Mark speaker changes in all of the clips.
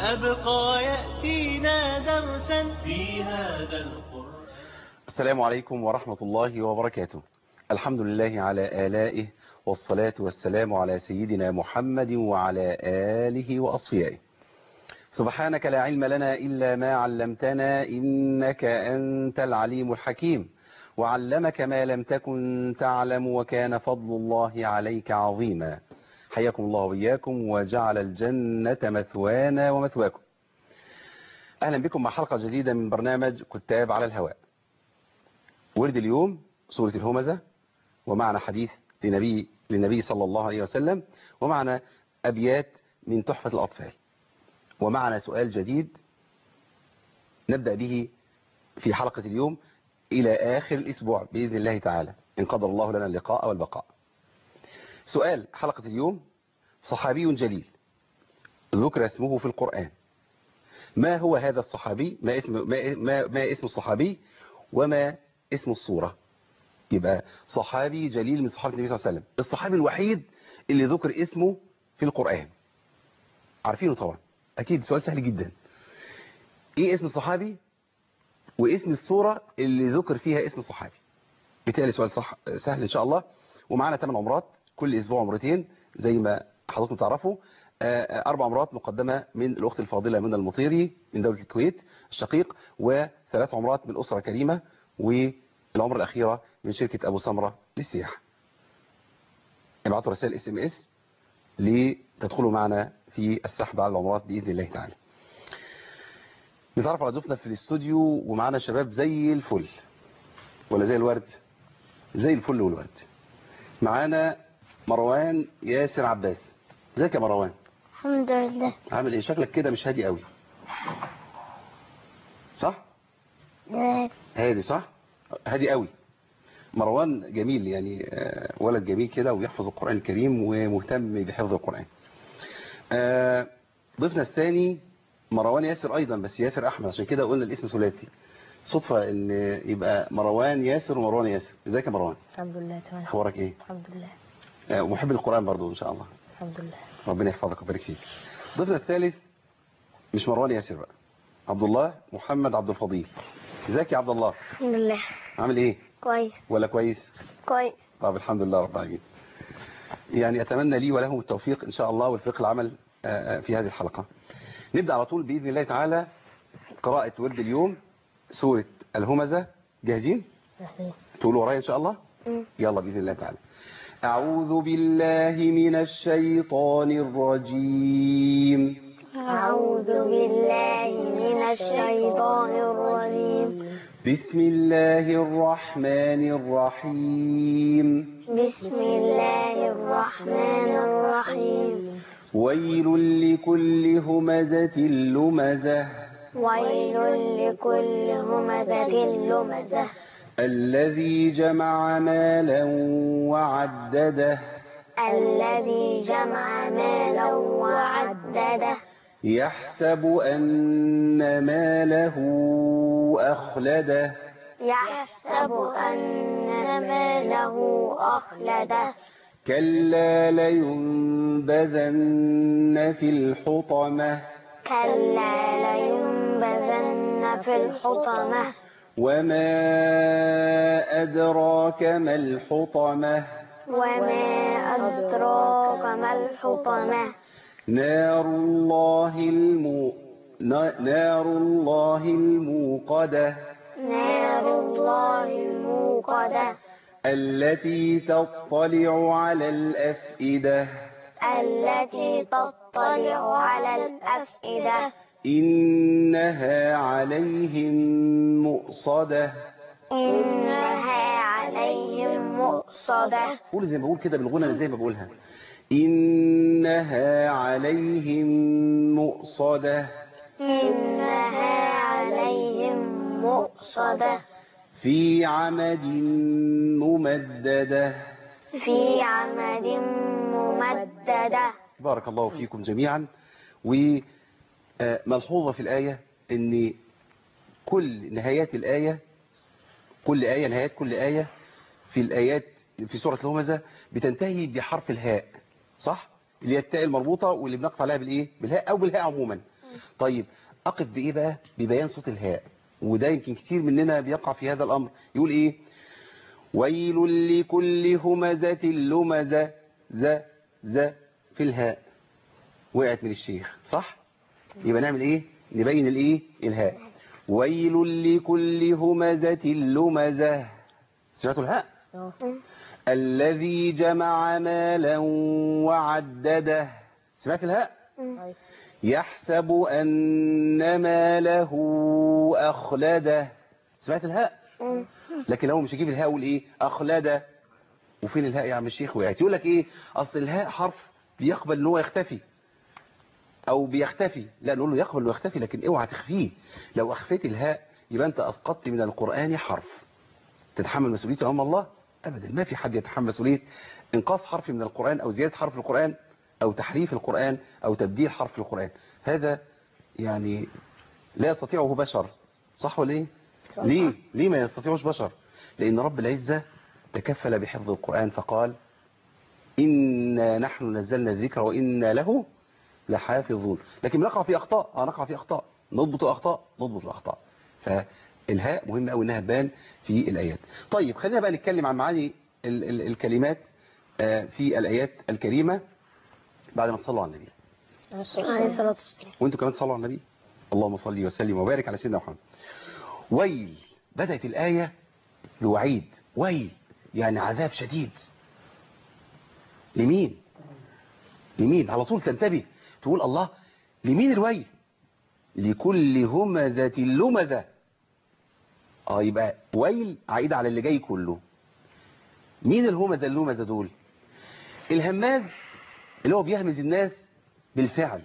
Speaker 1: سأبقى يأتينا درسا في هذا القرآن
Speaker 2: السلام عليكم ورحمة الله وبركاته الحمد لله على آلائه والصلاة والسلام على سيدنا محمد وعلى آله وأصفيائه سبحانك لا علم لنا إلا ما علمتنا إنك أنت العليم الحكيم وعلمك ما لم تكن تعلم وكان فضل الله عليك عظيما حياكم الله وإياكم وجعل الجنة مثوانا ومثواكم أهلا بكم مع حلقة جديدة من برنامج كتاب على الهواء ورد اليوم سورة الهمزة ومعنا حديث لنبي للنبي صلى الله عليه وسلم ومعنا أبيات من تحفة الأطفال ومعنا سؤال جديد نبدأ به في حلقة اليوم إلى آخر الأسبوع بإذن الله تعالى إن قدر الله لنا اللقاء والبقاء سؤال حلقة اليوم صحابي جليل ذكر اسمه في القرآن ما هو هذا الصحابي ما اسم, ما, ما, ما اسم الصحابي وما اسم الصورة يبقى صحابي جليل من صحابة النبي صلى الله عليه وسلم الصحابي الوحيد اللي ذكر اسمه في القرآن عارفينه طبعا أكيد سؤال سهل جدا إيه اسم الصحابي واسم الصورة اللي ذكر فيها اسم الصحابي بالتالي سؤال صح سهل إن شاء الله ومعنا 8 عمرات كل أسبوع عمرتين زي ما حضراتكم تعرفوا أربع عمرات مقدمة من الأخت الفاضلة من المطيري من دولة الكويت الشقيق وثلاث عمرات من أسرة كريمة والعمرة الأخيرة من شركة أبو سمرة للسياحة ابعتوا رسائل اس ام اس لتدخلوا معنا في السحب على العمرات بإذن الله تعالى نتعرف على ضيوفنا في الاستوديو ومعنا شباب زي الفل ولا زي الورد زي الفل والورد معانا مروان ياسر عباس ازيك يا مروان
Speaker 3: الحمد لله
Speaker 2: عامل ايه شكلك كده مش هادي قوي صح
Speaker 3: لا
Speaker 2: هادي صح هادي قوي مروان جميل يعني ولد جميل كده ويحفظ القرآن الكريم ومهتم بحفظ القرآن ضيفنا الثاني مروان ياسر ايضا بس ياسر احمد عشان كده قلنا الاسم ثلاثي صدفة ان يبقى مروان ياسر ومروان ياسر ازيك يا مروان
Speaker 3: الحمد لله تمام
Speaker 2: اخبارك ايه
Speaker 3: الحمد لله
Speaker 2: ومحب القرآن برضو ان شاء الله
Speaker 3: الحمد لله
Speaker 2: ربنا يحفظك ويبارك فيك ضيفنا الثالث مش مروان ياسر بقى عبد الله محمد عبد الفضيل ازيك يا عبد الله
Speaker 3: الحمد لله
Speaker 2: عامل ايه
Speaker 3: كويس
Speaker 2: ولا كويس
Speaker 3: كويس
Speaker 2: طب الحمد لله رب العالمين يعني اتمنى لي ولهم التوفيق ان شاء الله والفريق العمل في هذه الحلقة نبدأ على طول بإذن الله تعالى قراءة ورد اليوم سورة الهمزة جاهزين
Speaker 3: يحسين
Speaker 2: تقولوا ورايا إن شاء الله يلا بإذن الله تعالى أعوذ بالله من الشيطان الرجيم
Speaker 3: أعوذ بالله من الشيطان الرجيم
Speaker 2: بسم الله الرحمن الرحيم
Speaker 3: بسم الله الرحمن الرحيم
Speaker 2: ويل لكل همزة لمزة
Speaker 3: ويل لكل همزة لمزة
Speaker 2: الذي جمع مالا وعدده
Speaker 3: الذي جمع مالا وعدده
Speaker 2: يحسب أن ماله أخلده
Speaker 3: يحسب أن ماله أخلده
Speaker 2: كلا لينبذن في الحطمة
Speaker 3: كلا لينبذن في الحطمة
Speaker 2: وما أدراك ما الحطمة
Speaker 3: وما أدراك ما الحطمة
Speaker 2: نار الله الم... نار الله الموقدة
Speaker 3: نار الله الموقدة
Speaker 2: التي تطلع على الأفئدة
Speaker 3: التي تطلع على الأفئدة
Speaker 2: إنها عليهم مؤصدة
Speaker 3: إنها عليهم مؤصدة
Speaker 2: قول زي ما بقول كده بالغنى زي ما بقولها إنها عليهم مؤصدة
Speaker 3: إنها عليهم مؤصدة
Speaker 2: في عمد ممددة
Speaker 3: في عمد ممددة
Speaker 2: بارك الله فيكم جميعا وملحوظة في الآية أن كل نهايات الآية كل آية نهايات كل آية في الآيات في سورة الهمزة بتنتهي بحرف الهاء صح؟ اللي هي التاء المربوطة واللي بنقف عليها بالإيه؟ بالهاء أو بالهاء عموما طيب أقف بإيه بقى ببيان صوت الهاء وده يمكن كتير مننا بيقع في هذا الأمر يقول إيه ويل لكل همزة لمزة ز ز في الهاء وقعت من الشيخ صح يبقى نعمل ايه نبين الايه الهاء ويل لكل همزة لمزة سمعتوا الهاء الذي جمع مالا وعدده سمعت الهاء يحسب أن ماله أخلده سمعت الهاء لكن هو مش يجيب الهاء يقول ايه أخلده وفين الهاء يا عم الشيخ وقعت يقول لك ايه اصل الهاء حرف بيقبل ان هو يختفي او بيختفي لا نقول له يقبل ويختفي لكن اوعى تخفيه لو اخفيت الهاء يبقى انت اسقطت من القرآن حرف تتحمل مسؤوليته امام الله ابدا ما في حد يتحمل مسؤوليه انقاص حرف من القرآن او زيادة حرف في القرآن او تحريف القرآن او تبديل حرف في القرآن هذا يعني لا يستطيعه بشر صح ولا ايه ليه ليه ما يستطيعوش بشر لان رب العزة تكفل بحفظ القرآن فقال إنا نحن نزلنا الذكر وإنا له لحافظون لكن نقع في أخطاء آه نقع في أخطاء نضبط الأخطاء نضبط الأخطاء فالهاء مهم قوي إنها تبان في الآيات طيب خلينا بقى نتكلم عن معاني ال ال الكلمات آه في الآيات الكريمة بعد ما تصلوا على النبي
Speaker 3: عليه الصلاة والسلام
Speaker 2: وانتوا كمان تصلوا على النبي اللهم صل وسلم وبارك على سيدنا محمد ويل بدأت الآية بوعيد ويل يعني عذاب شديد لمين لمين على طول تنتبه تقول الله لمين الويل لكل همزة لمزة اه يبقى ويل عائد على اللي جاي كله مين الهمزة اللمزة دول الهماز اللي هو بيهمز الناس بالفعل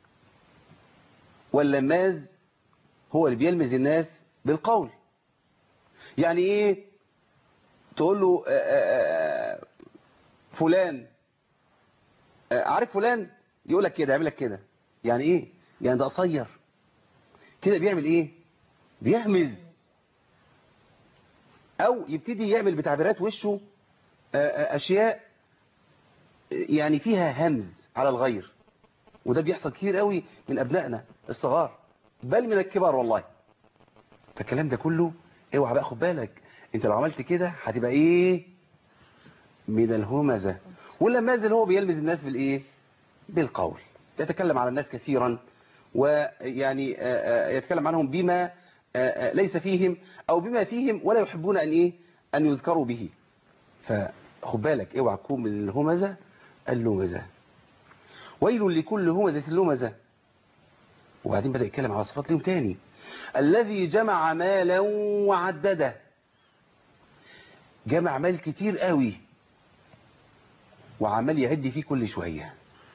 Speaker 2: واللماز هو اللي بيلمز الناس بالقول يعني ايه تقول له آآ آآ فلان عارف فلان يقول لك كده يعمل لك كده يعني ايه يعني ده قصير كده بيعمل ايه بيهمز او يبتدي يعمل بتعبيرات وشه اشياء يعني فيها همز على الغير وده بيحصل كتير قوي من ابنائنا الصغار بل من الكبار والله فالكلام ده كله اوعى بقى خد بالك انت لو عملت كده هتبقى ايه من الهمزة واللماز اللي هو بيلمز الناس بالايه بالقول يتكلم على الناس كثيرا ويعني يتكلم عنهم بما ليس فيهم او بما فيهم ولا يحبون ان ايه ان يذكروا به فخد بالك اوعى تكون من الهمزة اللمزة ويل لكل همزة لمزة وبعدين بدأ يتكلم على صفات لهم تاني الذي جمع مالا وعدده جمع مال كتير قوي وعمال يعد فيه كل شوية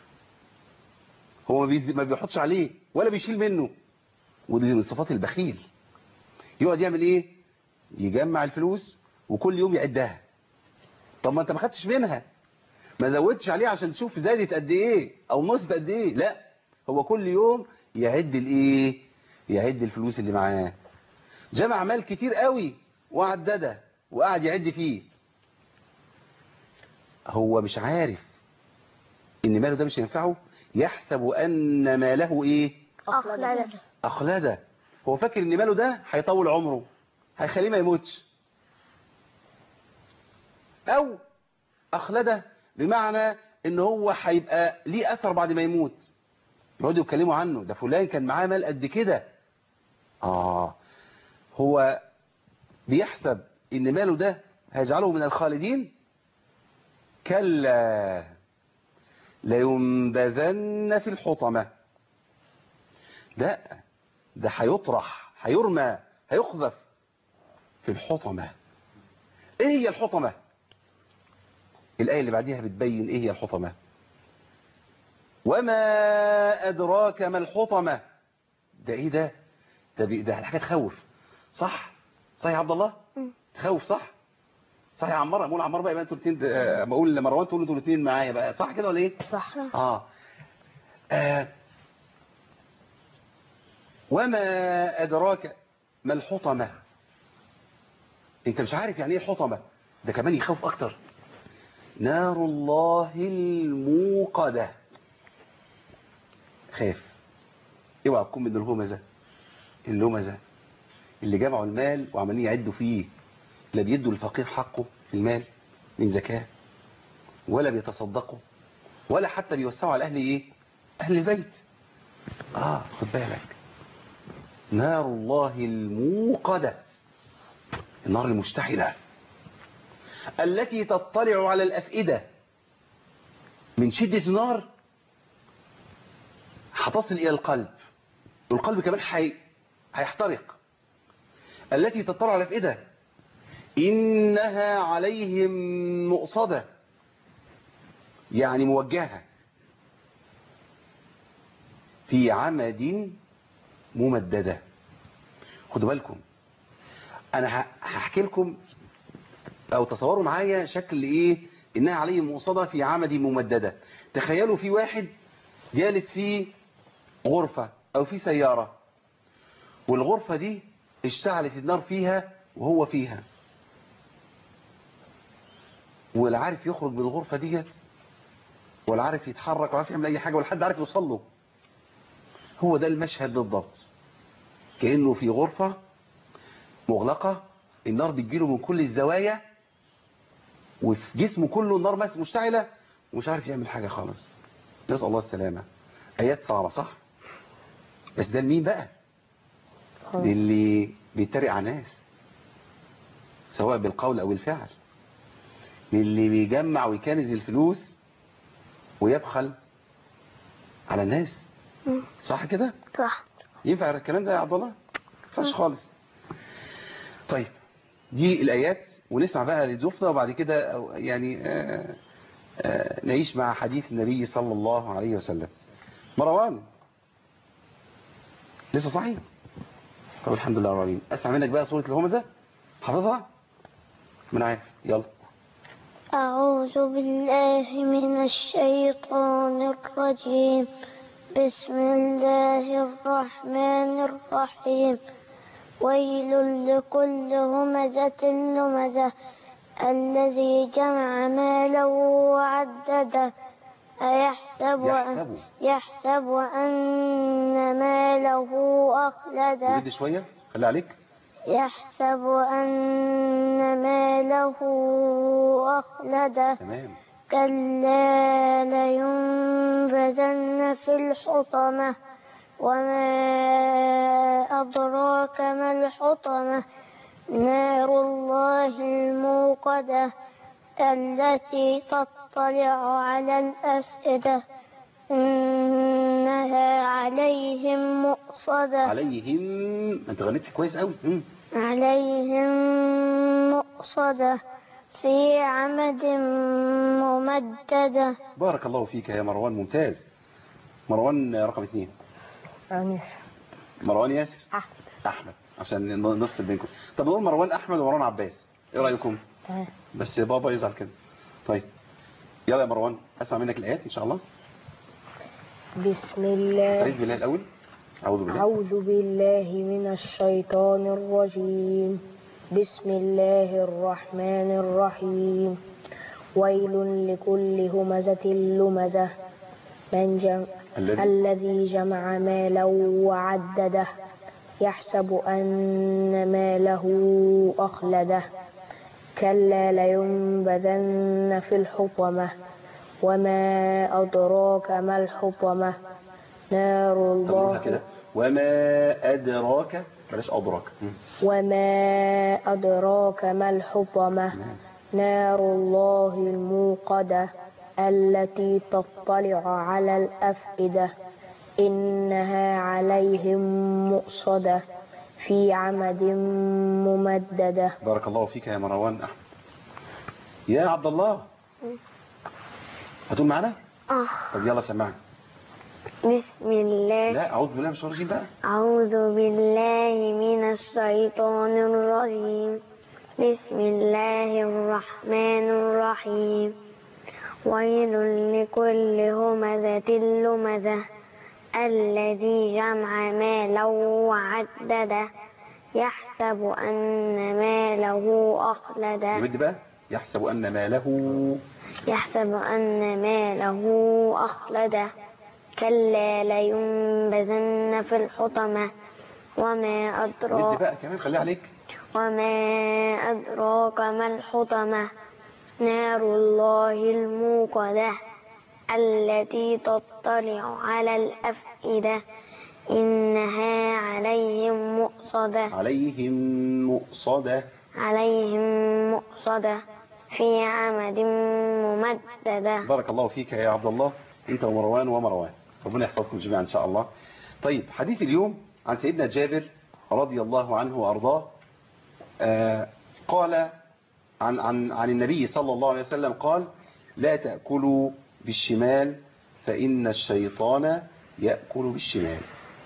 Speaker 2: هو ما بيحطش عليه ولا بيشيل منه ودي من صفات البخيل يقعد يعمل ايه يجمع الفلوس وكل يوم يعدها طب ما انت ما خدتش منها ما زودتش عليه عشان تشوف زادت قد ايه او نقصت قد ايه لا هو كل يوم يعد الايه يعد الفلوس اللي معاه جمع مال كتير قوي وعدده وقعد يعد فيه هو مش عارف ان ماله ده مش ينفعه يحسب ان ماله ايه
Speaker 3: أخلد
Speaker 2: اخلده هو فاكر ان ماله ده هيطول عمره هيخليه ما يموتش او اخلده بمعنى ان هو هيبقى ليه اثر بعد ما يموت يقعدوا يتكلموا عنه ده فلان كان معاه مال قد كده اه هو بيحسب ان ماله ده هيجعله من الخالدين كلا لينبذن في الحطمة ده ده هيطرح هيرمى هيقذف في الحطمة ايه هي الحطمة الآية اللي بعديها بتبين ايه هي الحطمة وما أدراك ما الحطمة ده ايه ده ده, بي ده حاجة تخوف صح صح يا عبد الله تخوف صح صح يا عمار بقول عمار بقى يبقى انتوا الاثنين بقول لمروان تقولوا انتوا الاثنين معايا بقى صح كده ولا ايه
Speaker 3: صح
Speaker 2: آه. آه وما أدراك ما الحطمة انت مش عارف يعني ايه الحطمة ده كمان يخوف اكتر نار الله الموقدة خاف اوعى تكون من الهمزة اللمزة اللي جمعوا المال وعمالين يعدوا فيه لا بيدوا للفقير حقه في المال من زكاة ولا بيتصدقوا ولا حتى بيوسعوا على أهل إيه أهل البيت آه خد بالك نار الله الموقدة النار المشتعلة التي تطلع على الأفئدة من شدة النار هتصل إلى القلب والقلب كمان حي... هيحترق التي تطلع على الأفئدة إنها عليهم مؤصدة يعني موجهة في عمد ممددة خدوا بالكم أنا ه- هحكي لكم أو تصوروا معايا شكل إيه إنها عليهم مؤصدة في عمد ممددة تخيلوا في واحد جالس في غرفة أو في سيارة والغرفة دي اشتعلت النار فيها وهو فيها ولا عارف يخرج من الغرفة ديت ولا عارف يتحرك ولا عارف يعمل أي حاجة ولا حد عارف يوصل له هو ده المشهد بالضبط كأنه في غرفة مغلقة النار بتجيله من كل الزوايا وفي جسمه كله النار بس مشتعلة ومش عارف يعمل حاجة خالص نسأل الله السلامة آيات صعبة صح بس ده لمين بقى للي بيتريق على الناس سواء بالقول أو الفعل للي بيجمع ويكنز الفلوس ويبخل على الناس صح كده
Speaker 3: صح
Speaker 2: ينفع الكلام ده يا عبد الله فاش خالص طيب دي الآيات ونسمع بقى لضيوفنا وبعد كده أو- يعني آه، آه، نعيش مع حديث النبي صلى الله عليه وسلم مروان لسه صحيح طب الحمد لله رب العالمين اسمع منك بقى سورة الهمزة حافظها من عارف يلا
Speaker 3: أعوذ بالله من الشيطان الرجيم بسم الله الرحمن الرحيم ويل لكل همزة لمزة الذي جمع ماله وعدده أيحسب أن
Speaker 2: يحسب
Speaker 3: يحسب أن ماله أخلده
Speaker 2: نرد شوية خلي عليك
Speaker 3: يحسب أن ماله أخلده
Speaker 2: تمام
Speaker 3: كلا لينبذن في الحطمة وما أدراك ما الحطمة نار الله الموقدة التي تطلع على الأفئدة إنها عليهم مؤصدة
Speaker 2: عليهم انت غنيت كويس قوي مم.
Speaker 3: عليهم مؤصدة في عمد ممددة
Speaker 2: بارك الله فيك يا مروان ممتاز مروان رقم اثنين
Speaker 4: أنس
Speaker 2: مروان ياسر
Speaker 4: أحمد
Speaker 2: احمد عشان ن- نفصل بينكم طب نقول مروان احمد ومروان عباس ايه رايكم
Speaker 4: تمام
Speaker 2: بس بابا يزعل كده طيب يلا يا مروان اسمع منك الايات ان شاء الله
Speaker 4: بسم الله
Speaker 2: سعيد بالله الاول اعوذ بالله
Speaker 4: أعوذ بالله من الشيطان الرجيم بسم الله الرحمن الرحيم ويل لكل همزة لمزة من جم...
Speaker 2: الذي
Speaker 4: الذي جمع مالا وعدده يحسب أن ماله أخلده كلا لينبذن في الحطمة وما أدراك ما الحطمة نار
Speaker 2: طب نقولها
Speaker 4: الله
Speaker 2: كده وما ادراك بلاش ادراك مم.
Speaker 4: وما أدراك ما الحطمة
Speaker 2: تمام.
Speaker 4: نار الله الموقدة التي تطلع على الأفئدة إنها عليهم مؤصدة في عمد ممددة
Speaker 2: بارك الله فيك يا مروان احمد يا عبد الله هتقول معانا
Speaker 3: آه.
Speaker 2: طب يلا سمعنا
Speaker 3: بسم الله
Speaker 2: لا اعوذ بالله من الشيطان الرجيم بقى
Speaker 3: أعوذ بالله من الشيطان الرجيم بسم الله الرحمن الرحيم ويل لكل همزة لمزة الذي جمع مالا وعدده يحسب أن ماله أخلده
Speaker 2: نمد بقى يحسب ان ماله
Speaker 3: يحسب أن ماله أخلده كلا لينبذن في الحطمة وما
Speaker 2: مد
Speaker 3: أدراك
Speaker 2: بقى كمان خليها عليك
Speaker 3: وما أدراك ما الحطمة نار الله الموقدة التي تطلع على الأفئدة إنها عليهم مؤصدة
Speaker 2: عليهم مؤصدة
Speaker 3: عليهم مؤصدة في عمد ممددة
Speaker 2: بارك الله فيك يا عبد الله انت ومروان ومروان ربنا يحفظكم جميعا ان شاء الله طيب حديث اليوم عن سيدنا جابر رضي الله عنه وارضاه آه قال عن عن عن النبي صلى الله عليه وسلم قال لا تأكلوا بالشمال فإن الشيطان يأكل بالشمال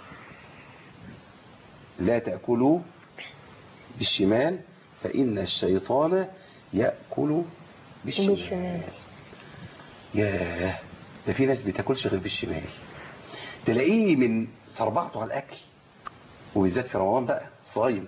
Speaker 2: لا تأكلوا بالشمال فإن الشيطان يأكل بالشمال,
Speaker 4: بالشمال.
Speaker 2: ياه ده في ناس بتاكلش غير بالشمال تلاقيه من صربعته على الأكل وبالذات في رمضان بقى صايم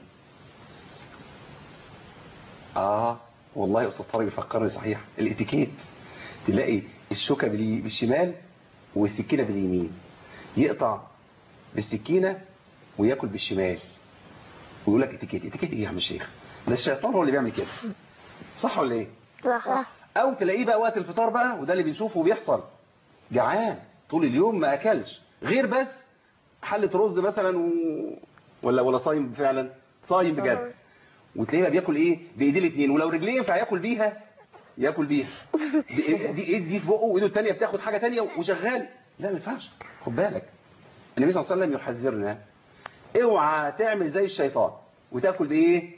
Speaker 2: اه والله يا استاذ طارق بيفكرني صحيح الاتيكيت تلاقي الشوكه بالي- بالشمال والسكينه باليمين يقطع بالسكينه وياكل بالشمال ويقول لك اتيكيت اتيكيت ايه يا عم الشيخ ده الشيطان هو اللي بيعمل كده صح ولا ايه
Speaker 3: صح
Speaker 2: او تلاقيه بقى وقت الفطار بقى وده اللي بنشوفه بيحصل جعان طول اليوم ما اكلش غير بس حلة رز مثلا و... ولا ولا صايم فعلا صايم بجد وتلاقيه بقى بياكل ايه بايديه الاثنين ولو رجليه ينفع ياكل بيها ياكل بيها دي دي ايد دي في بقه وايده الثانيه بتاخد حاجه ثانيه وشغال لا ما ينفعش خد بالك النبي صلى الله عليه وسلم يحذرنا اوعى تعمل زي الشيطان وتاكل بايه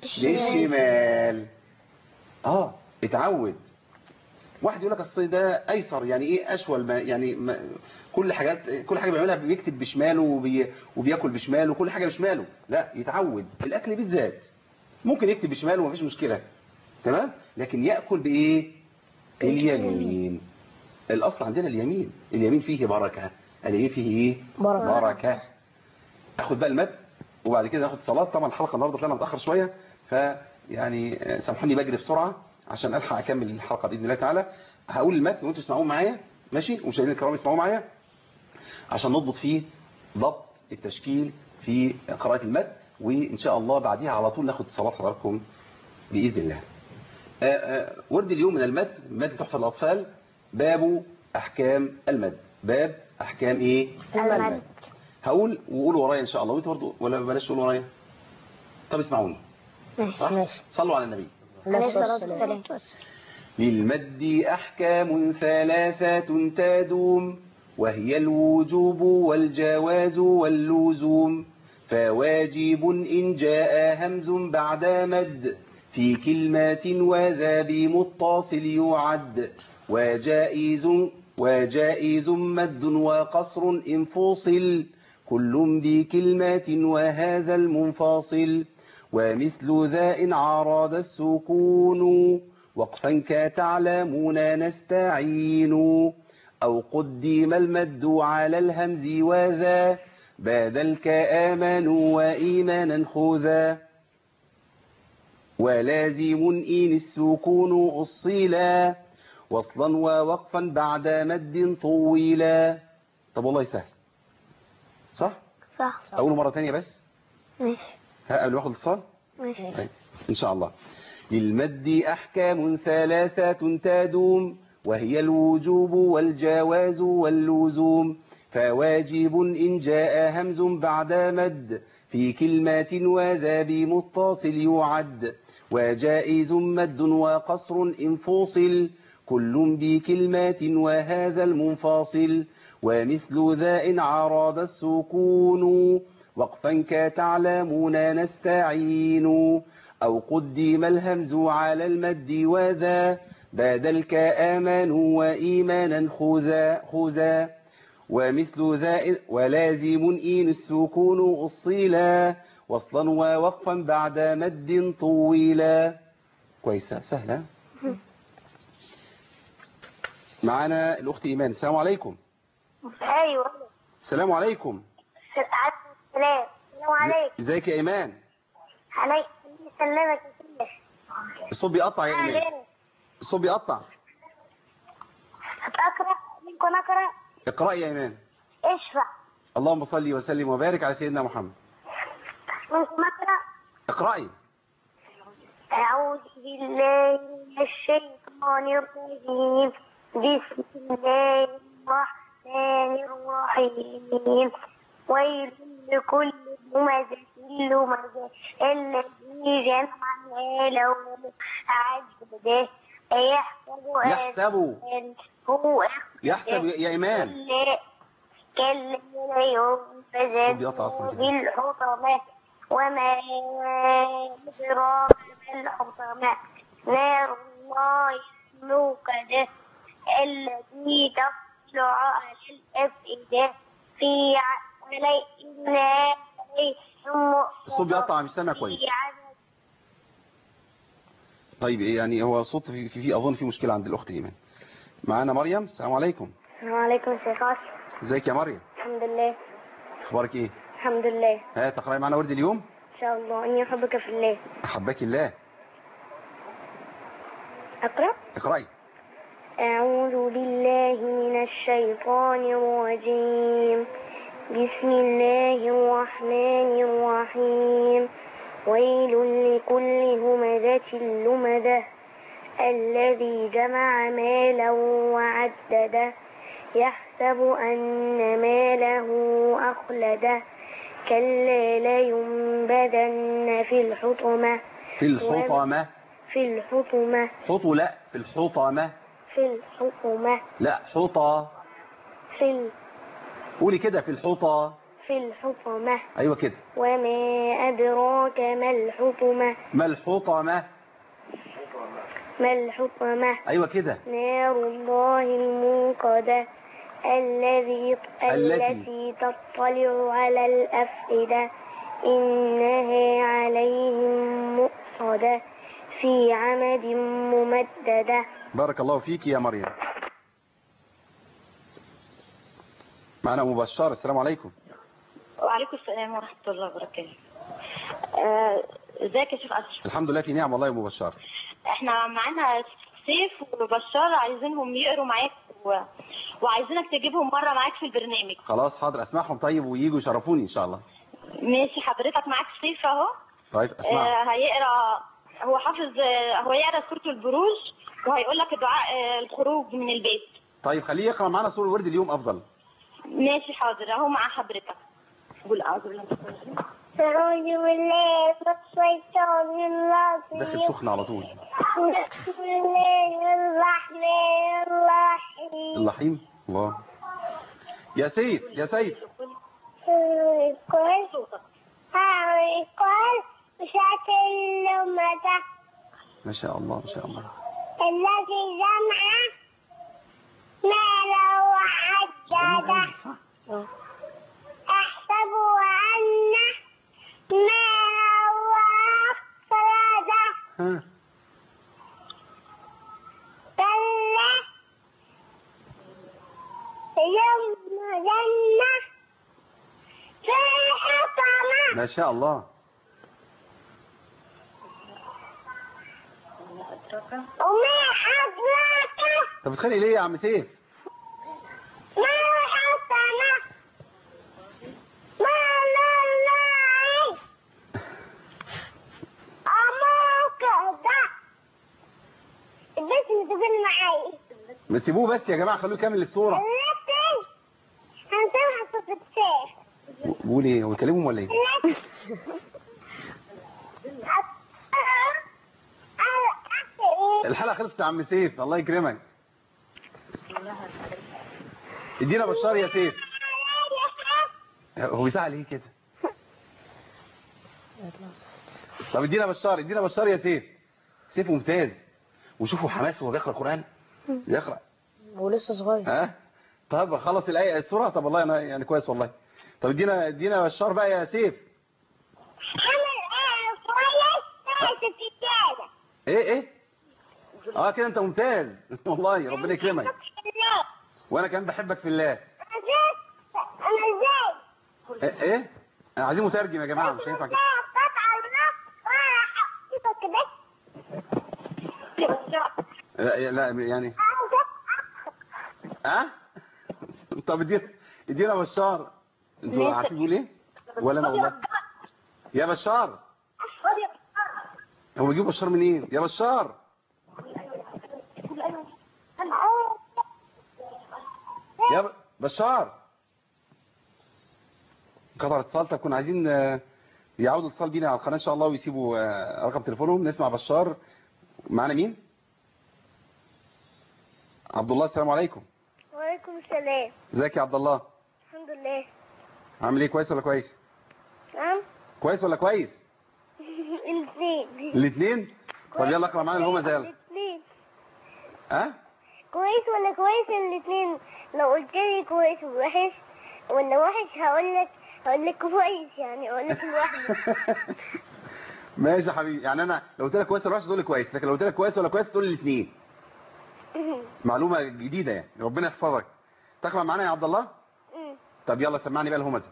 Speaker 2: بالشمال اه اتعود واحد يقول لك اصل ده ايسر يعني ايه اشول ما يعني ما كل حاجات كل حاجه بيعملها بيكتب بشماله وبي وبياكل بشماله وكل حاجه بشماله لا يتعود الاكل بالذات ممكن يكتب بشماله ومفيش مشكله تمام لكن ياكل بايه اليمين الاصل عندنا اليمين اليمين فيه بركه اليمين فيه ايه
Speaker 4: بركة.
Speaker 2: بركه اخد بقى المد وبعد كده ناخد صلاه طبعا الحلقه النهارده طلعنا متاخر شويه فيعني آه، سامحوني بجري بسرعه عشان الحق اكمل الحلقه باذن الله تعالى هقول المتن وانتوا تسمعوه معايا ماشي ومشاهدينا الكرام يسمعوه معايا عشان نضبط فيه ضبط التشكيل في قراءه المتن وان شاء الله بعديها على طول ناخد صلاه حضراتكم باذن الله آه، آه، ورد اليوم من المد مد تحفة الأطفال باب أحكام المد باب أحكام إيه
Speaker 3: المد.
Speaker 2: هقول وقولوا ورايا إن شاء الله وانتوا برضه ولا بلاش تقولوا ورايا طب اسمعوني صح؟
Speaker 4: ماشي.
Speaker 2: صلوا على النبي
Speaker 3: عليه الصلاة والسلام
Speaker 2: للمد أحكام ثلاثة تدوم وهي الوجوب والجواز واللزوم فواجب إن جاء همز بعد مد في كلمات وذا بمتصل يعد وجائز وجائز مد وقصر إن فصل كل بكلمات وهذا المنفصل ومثل ذا إن عرض السكون وقفا كتعلمون نستعين أو قدم المد على الهمز وذا بادل كآمنوا وإيمانا خذا ولازم إن السكون أصيلا وصلا ووقفا بعد مد طويلا طب والله سهل صح؟
Speaker 3: صح
Speaker 2: أول مرة تانية بس
Speaker 3: ماشي
Speaker 2: ها قبل ما اخد اتصال
Speaker 3: ماشي
Speaker 2: طيب إن شاء الله للمد أحكام ثلاثة تدوم وهي الوجوب والجواز واللزوم فواجب إن جاء همز بعد مد في كلمات وذا بمتصل يعد وجائز مد وقصر إن فصل كل بكلمات وهذا المنفصل ومثل ذا إن عرض السكون وقفا كتعلمون نستعين أو قدم الهمز على المد وذا بادل كآمنوا وإيمانا خذا خذا ومثل ذا ولازم إن السكون أصيلا وصلا ووقفا بعد مد طويلا كويسة سهلة معنا الأخت إيمان السلام عليكم
Speaker 3: ايوه
Speaker 2: السلام عليكم
Speaker 3: السلام السلام عليكم
Speaker 2: ازيك يا إيمان
Speaker 3: عليكم سلامك يا
Speaker 2: الصوت بيقطع يا إيمان الصوت بيقطع
Speaker 3: اقرا منكم اقرا
Speaker 2: اقرأي يا إيمان
Speaker 3: اشفع
Speaker 2: اللهم صل وسلم وبارك على سيدنا محمد
Speaker 3: ممكن اقرا
Speaker 2: اقرأي
Speaker 3: أعوذ بالله من الشيطان الرجيم بسم الله الرحمن الرحيم ويل لكل همزة لمزة الذي جمع ماله عدده أيحسب أن
Speaker 2: يحسب
Speaker 3: هو
Speaker 2: يحسب يا إيمان
Speaker 3: كلا كلا
Speaker 2: الصوت بيقطع أصلاً
Speaker 3: لينبذن
Speaker 2: كده.
Speaker 3: بالحطمة وما أدراك ما الحطمة نار الله الموقدة التي تطلع على الأفئدة في عليها
Speaker 2: الصوت بيقطع مش سامع كويس طيب إيه يعني هو صوت في, في, في أظن في مشكلة عند الأخت إيمان معانا مريم السلام عليكم
Speaker 3: السلام عليكم شيخ عاصم
Speaker 2: ازيك يا مريم
Speaker 3: الحمد لله
Speaker 2: اخبارك ايه
Speaker 3: الحمد لله
Speaker 2: ها تقرأي معانا ورد اليوم
Speaker 3: إن شاء الله إني أحبك في الله
Speaker 2: أحبك الله
Speaker 3: أقرأ
Speaker 2: اقرأي
Speaker 3: أعوذ بالله من الشيطان الرجيم بسم الله الرحمن الرحيم ويل لكل همزة لمزة الذي جمع مالا وعدده يحسب أن ماله أخلده كلا لينبذن في الحطمة
Speaker 2: في الحطمة
Speaker 3: في الحطمة
Speaker 2: حطو لا في الحطمة
Speaker 3: في الحطمة
Speaker 2: لا حطى
Speaker 3: في ال-
Speaker 2: قولي كده في الحطى
Speaker 3: في الحطمة
Speaker 2: ايوه كده
Speaker 3: وما أدراك ما الحطمة
Speaker 2: ما الحطمة
Speaker 3: ما الحطمة
Speaker 2: ايوه كده
Speaker 3: نار الله الموقدة الذي
Speaker 2: التي-
Speaker 3: التي تطلع على الأفئدة إنها عليهم مؤصدة في عمد ممددة
Speaker 2: بارك الله فيك يا مريم معنا مبشر السلام عليكم
Speaker 5: وعليكم السلام ورحمة الله وبركاته آه، ازيك يا شيخ أشرف
Speaker 2: الحمد لله في نعم والله يا مبشر
Speaker 5: احنا معانا سيف وبشار عايزينهم يقروا معاك و... وعايزينك تجيبهم مرة معاك في البرنامج
Speaker 2: خلاص حاضر اسمعهم طيب وييجوا يشرفوني ان شاء الله
Speaker 5: ماشي حضرتك معاك سيف اهو
Speaker 2: طيب اسمعهم
Speaker 5: آه، هيقرا هو حافظ آه، هو يقرا سورة البروج وهيقول لك دعاء آه، الخروج من البيت
Speaker 2: طيب خليه يقرا معانا سوره الورد اليوم افضل
Speaker 5: ماشي حاضر اهو مع حضرتك قول اعوذ بالله من الشيطان الرجيم.
Speaker 3: أعوذ بالله من الشيطان
Speaker 2: داخل
Speaker 3: الرجيم
Speaker 2: سخن على طول
Speaker 3: بسم الله الرحمن الرحيم
Speaker 2: اللحيم الله يا سيف يا سيف
Speaker 3: هاريكول هاريكول وشات اللمدة
Speaker 2: ما شاء الله ما شاء الله
Speaker 3: الذي جمع مالا وعدده
Speaker 2: صح.
Speaker 3: أحسب أن مالا وأخلده
Speaker 2: ها
Speaker 3: كلا يمدن في الحطمة
Speaker 2: ما شاء الله
Speaker 3: وما أدراك
Speaker 2: طب بتخانق ليه يا عم سيف
Speaker 3: ما الحطمة ما الله أموك ده البس تقول معي
Speaker 2: ما سيبوه بس يا جماعه خلوه يكمل الصوره
Speaker 3: التي هنسمع صوت السيف
Speaker 2: بقول ايه هو يكلمهم ولا ايه الحلقه خلصت يا عم سيف الله يكرمك ادينا بشار يا سيف هو بيزعل ليه كده طب ادينا بشار ادينا بشار يا سيف سيف ممتاز وشوفوا حماسه وهو بيقرا القران بيقرا
Speaker 4: ولسه صغير
Speaker 2: ها طب خلص الايه السوره طب والله انا يعني كويس والله طب ادينا ادينا بشار بقى يا سيف ايه ايه اه كده انت ممتاز والله ربنا يكرمك وانا كمان بحبك في الله ايه ايه أنا عايزين مترجم يا جماعه مش هينفع كده لا لا يعني ها طب ادينا ادينا بشار انتوا
Speaker 5: ماشي.
Speaker 2: عارفين بيقول ايه ولا انا والله يا بشار هو بيجيب بشار منين يا بشار يا ب... بشار قطع اتصال طب كنا عايزين آه، يعودوا الاتصال بينا على القناه ان شاء الله ويسيبوا آه، رقم تليفونهم نسمع بشار معانا مين عبد الله السلام عليكم
Speaker 3: وعليكم السلام
Speaker 2: ازيك يا عبد الله
Speaker 3: الحمد لله
Speaker 2: عامل ايه كويس ولا كويس
Speaker 3: نعم
Speaker 2: كويس ولا كويس
Speaker 3: الاثنين
Speaker 2: الاثنين طب يلا اقرا معانا الهمزه يلا
Speaker 3: الاثنين
Speaker 2: ها
Speaker 3: كويس ولا كويس الاثنين لو قلت لي كويس ووحش ولا وحش هقول لك هقول لك كويس يعني اقول لك لوحده
Speaker 2: ماشي يا حبيبي يعني انا لو قلت لك كويس ولا وحش تقول لي كويس لكن لو قلت لك كويس ولا كويس تقول لي الاثنين معلومه جديده يعني ربنا يحفظك تقرا معانا يا عبد الله طب يلا سمعني بقى الهمزه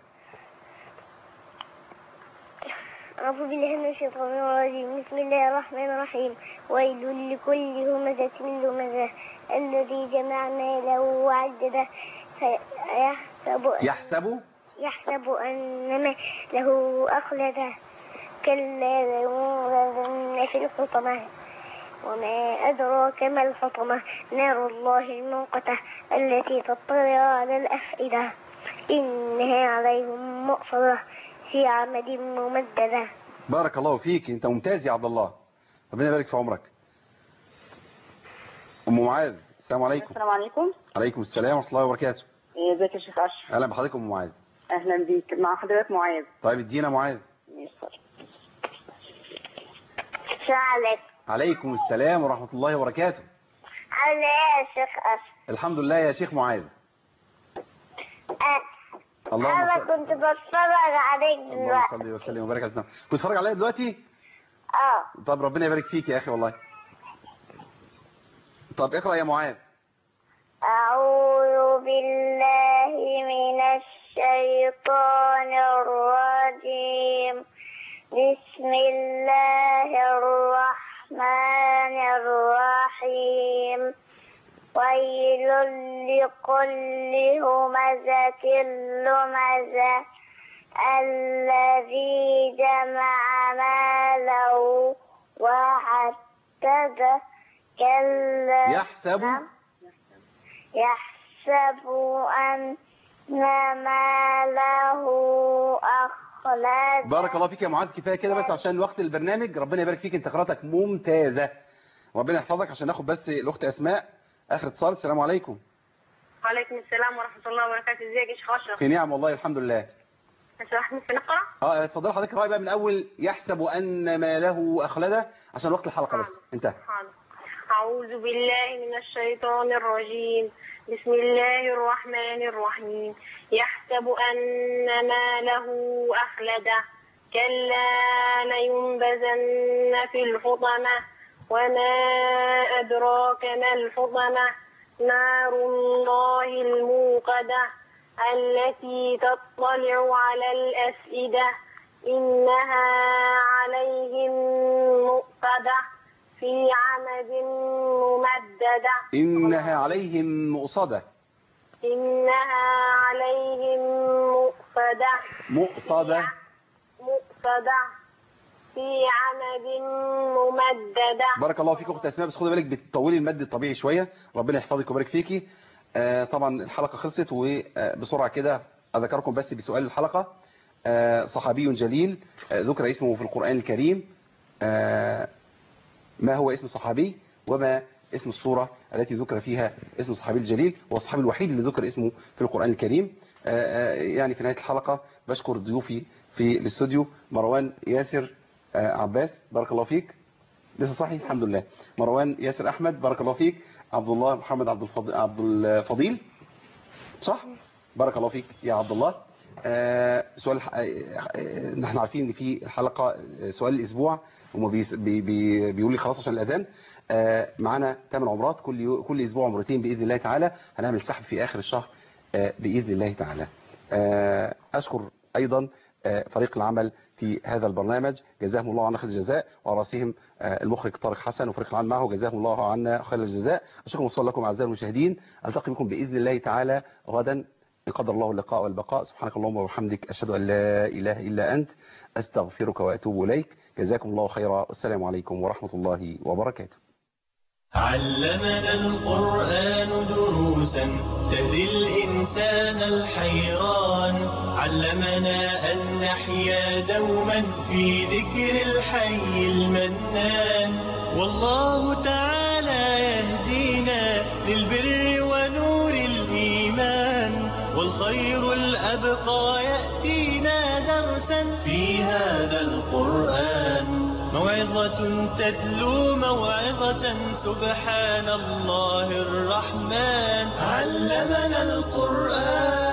Speaker 3: أعوذ بالله من الشيطان الرجيم بسم الله الرحمن الرحيم ويل لكل همزة لمزة الذي جمع ماله وعدده يحسب
Speaker 2: يحسب
Speaker 3: يحسب أن ماله أخلده كلا لينبذن في الحطمة وما أدراك ما الحطمة نار الله الموقتة التي تطلع على الأفئدة إنها عليهم مؤصدة في عمد ممددة
Speaker 2: بارك الله فيك انت ممتاز يا عبد الله ربنا يبارك في عمرك ام معاذ السلام عليكم
Speaker 6: السلام عليكم
Speaker 2: عليكم السلام ورحمه الله وبركاته
Speaker 6: إيه، ازيك يا شيخ اشرف
Speaker 2: اهلا بحضرتك ام معاذ
Speaker 6: اهلا بيك مع حضرتك معاذ
Speaker 2: طيب ادينا معاذ
Speaker 6: يسر.
Speaker 3: شعلك
Speaker 2: عليكم السلام ورحمه الله وبركاته
Speaker 3: عامل ايه يا شيخ أشرف؟
Speaker 2: الحمد لله يا شيخ معاذ
Speaker 3: أه،
Speaker 2: اللهم
Speaker 3: أنا
Speaker 2: صل
Speaker 3: كنت بتفرج عليك
Speaker 2: اللهم
Speaker 3: دلوقتي
Speaker 2: صل وسلم وبارك على سيدنا كنت بتتفرج عليا دلوقتي
Speaker 3: اه
Speaker 2: طب ربنا يبارك فيك يا اخي والله طب اقرا يا معاذ
Speaker 3: أعوذ بالله من الشيطان الرجيم بسم الله الرحمن الرحيم ويل لكل همزة لمزة الذي جمع ماله وعدده كلا
Speaker 2: يحسب
Speaker 3: يحسب أن ماله أخلد
Speaker 2: بارك الله فيك يا معاذ كفايه كده بس عشان وقت البرنامج ربنا يبارك فيك انت قراءتك ممتازه ربنا يحفظك عشان ناخد بس الاخت اسماء اخر اتصال السلام عليكم
Speaker 5: وعليكم السلام ورحمة الله وبركاته ازيك يا شيخ أشرف
Speaker 2: في نعم والله الحمد لله
Speaker 5: سمحت ممكن نقرأ؟
Speaker 2: اه اتفضل حضرتك راي بقى من اول يحسب ان ماله اخلده عشان وقت الحلقه بس انتهى
Speaker 5: حاضر أعوذ بالله من الشيطان الرجيم بسم الله الرحمن الرحيم يحسب أن ماله أخلده كلا لينبذن في الحطمة وما أدراك ما الحطمة نار الله الموقدة التي تطلع على الأفئدة إنها عليهم مؤصدة في عمد ممددة
Speaker 2: انها عليهم مؤصده
Speaker 5: إنها عليهم مؤصدة
Speaker 2: مؤصده
Speaker 5: مؤصدة في عمد ممددة
Speaker 2: بارك الله فيك اخت اسماء بس خدي بالك بتطولي المد الطبيعي شويه ربنا يحفظك ويبارك فيكي آه طبعا الحلقه خلصت وبسرعه كده اذكركم بس بسؤال الحلقه آه صحابي جليل آه ذكر اسمه في القران الكريم آه ما هو اسم الصحابي وما اسم الصورة التي ذكر فيها اسم الصحابي الجليل هو الصحابي الوحيد اللي ذكر اسمه في القرآن الكريم آه، آه، يعني في نهاية الحلقة بشكر ضيوفي في الاستوديو مروان ياسر آه، عباس بارك الله فيك لسه صحي الحمد لله مروان ياسر أحمد بارك الله فيك عبد الله محمد عبد الفضيل, عبد الفضيل صح بارك الله فيك يا عبد الله آه، سؤال الح- آه، آه، نحن عارفين ان في الحلقه آه، سؤال الاسبوع هم بيس- بي بي بيقول لي خلاص عشان الاذان آه، معانا 8 عمرات كل يو- كل اسبوع عمرتين باذن الله تعالى هنعمل سحب في اخر الشهر آه، باذن الله تعالى آه، اشكر ايضا آه، فريق العمل في هذا البرنامج جزاهم الله عنا خير الجزاء وعلى راسهم آه، المخرج طارق حسن وفريق العمل معه جزاهم الله عنا خير الجزاء اشكركم وصلى لكم اعزائي المشاهدين التقي بكم باذن الله تعالى غدا إن قدر الله اللقاء والبقاء سبحانك اللهم وبحمدك أشهد أن لا إله إلا أنت أستغفرك وأتوب إليك جزاكم الله خيرا والسلام عليكم ورحمة الله وبركاته
Speaker 1: علمنا القرآن دروسا تهدي الإنسان الحيران علمنا أن نحيا دوما في ذكر الحي المنان والله تعالى يهدينا للبر ونور الإيمان والخير الأبقى يأتينا درسا في هذا القرآن موعظة تتلو موعظة سبحان الله الرحمن علمنا القرآن